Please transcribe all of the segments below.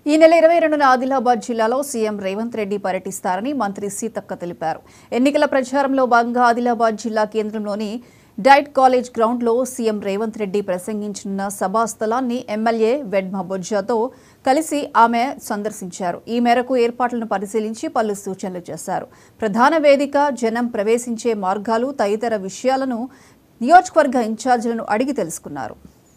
ఈ నెల ఇరవై రెండున ఆదిలాబాద్ జిల్లాలో సీఎం రేవంత్ రెడ్డి పర్యటిస్తారని మంత్రి సీతక్క తెలిపారు ఎన్నికల ప్రచారంలో భాగంగా ఆదిలాబాద్ జిల్లా కేంద్రంలోని డైట్ కాలేజ్ గ్రౌండ్లో సీఎం రేవంత్ రెడ్డి ప్రసంగించిన సభా స్థలాన్ని ఎమ్మెల్యే వెడ్మ బొజ్జాతో కలిసి ఆమె సందర్శించారు ఈ మేరకు ఏర్పాట్లను పరిశీలించి పలు సూచనలు చేశారు ప్రధాన వేదిక జనం ప్రవేశించే మార్గాలు తదితర విషయాలను నియోజకవర్గ ఇన్ఛార్జీలను అడిగి తెలుసుకున్నారు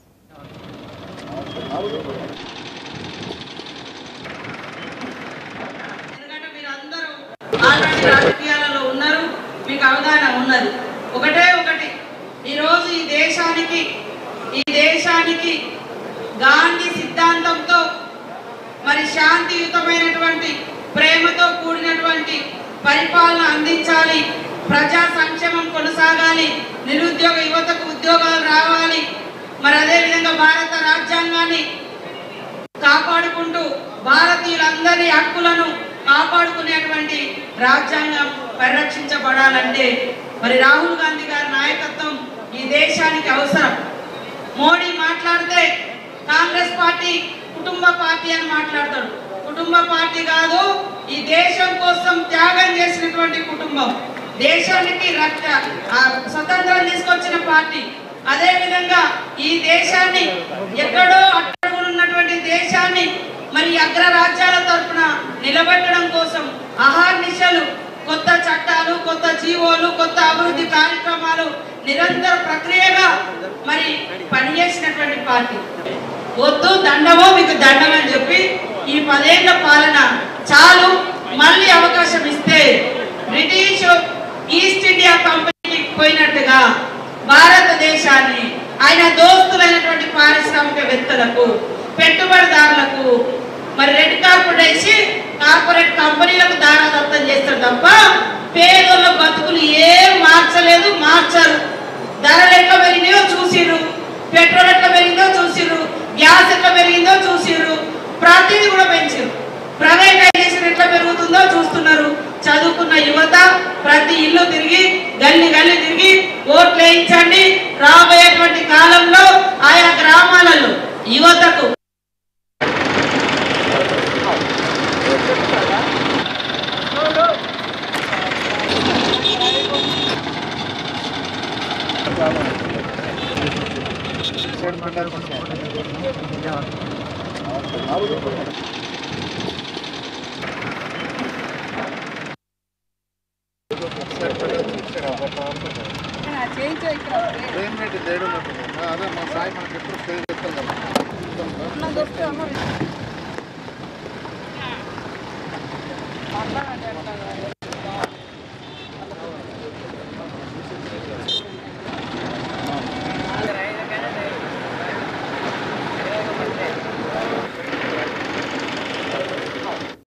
ఎందుకంటే మీరందరూ ఆల్రెడీ రాజకీయాలలో ఉన్నారు మీకు అవగాహన ఉన్నది ఒకటే ఒకటి ఈరోజు ఈ దేశానికి ఈ దేశానికి గాంధీ సిద్ధాంతంతో మరి శాంతియుతమైనటువంటి ప్రేమతో కూడినటువంటి పరిపాలన అందించాలి ప్రజా సంక్షేమం కొనసాగాలి నిరుద్యోగ యువతకు ఉద్యోగాలు రావాలి మరి అదేవిధంగా భారత రాజ్యాంగాన్ని కాపాడుకుంటూ భారతీయులందరి హక్కులను కాపాడుకునేటువంటి రాజ్యాంగం పరిరక్షించబడాలంటే మరి రాహుల్ గాంధీ గారి నాయకత్వం ఈ దేశానికి అవసరం మోడీ మాట్లాడితే కాంగ్రెస్ పార్టీ కుటుంబ పార్టీ అని మాట్లాడతాడు కుటుంబ పార్టీ కాదు ఈ దేశం కోసం త్యాగం చేసినటువంటి కుటుంబం దేశానికి రక్ష ఆ స్వతంత్రం తీసుకొచ్చిన పార్టీ అదే విధంగా ఈ దేశాన్ని ఎక్కడో అట్టడుగునున్నటువంటి దేశాన్ని మరి అగ్ర రాజ్యాల తరపున నిలబెట్టడం కోసం అహార్నిశలు కొత్త చట్టాలు కొత్త జీవోలు కొత్త అభివృద్ధి కార్యక్రమాలు నిరంతర ప్రక్రియగా మరి పనిచేసినటువంటి పార్టీ వద్దు దండమో మీకు దండం అని చెప్పి ఈ పదేళ్ల పాలన చాలు మళ్ళీ అవకాశం ఇస్తే బ్రిటిష్ ఈస్ట్ ఇండియా కంపెనీకి పోయినట్టుగా భారతదేశాన్ని ఆయన దోస్తులైనటువంటి పారిశ్రామికవేత్తలకు పెట్టుబడిదారులకు మరి రెడ్ కార్పెట్ వేసి కార్పొరేట్ కంపెనీలకు దారాదత్తం చేస్తాడు తప్ప పేదోళ్ళ బతుకులు ఏం మార్చలేదు మార్చరు ధరలు ఎట్లా పెరిగినాయో చూసిర్రు పెట్రోల్ ఎట్లా పెరిగిందో చూసిర్రు గ్యాస్ ఎట్లా పెరిగిందో చూసిర్రు ప్రతిదీ కూడా పెంచారు ప్రైవేటైజేషన్ ఎట్లా పెరుగుతుందో చూస్తున్నారు చదువుకున్న యువత ప్రతి ఇల్లు తిరిగి గల్లి గల్లి తిరిగి ఓట్లు వేయించండి రాబోయేటువంటి కాలంలో ఆయా గ్రామాలలో యువతకు ట్రైన్ రేట్ తేడా ఉంటుంది అదే మా సాయి మనకి ఎప్పుడు స్టే చెప్తాం కదా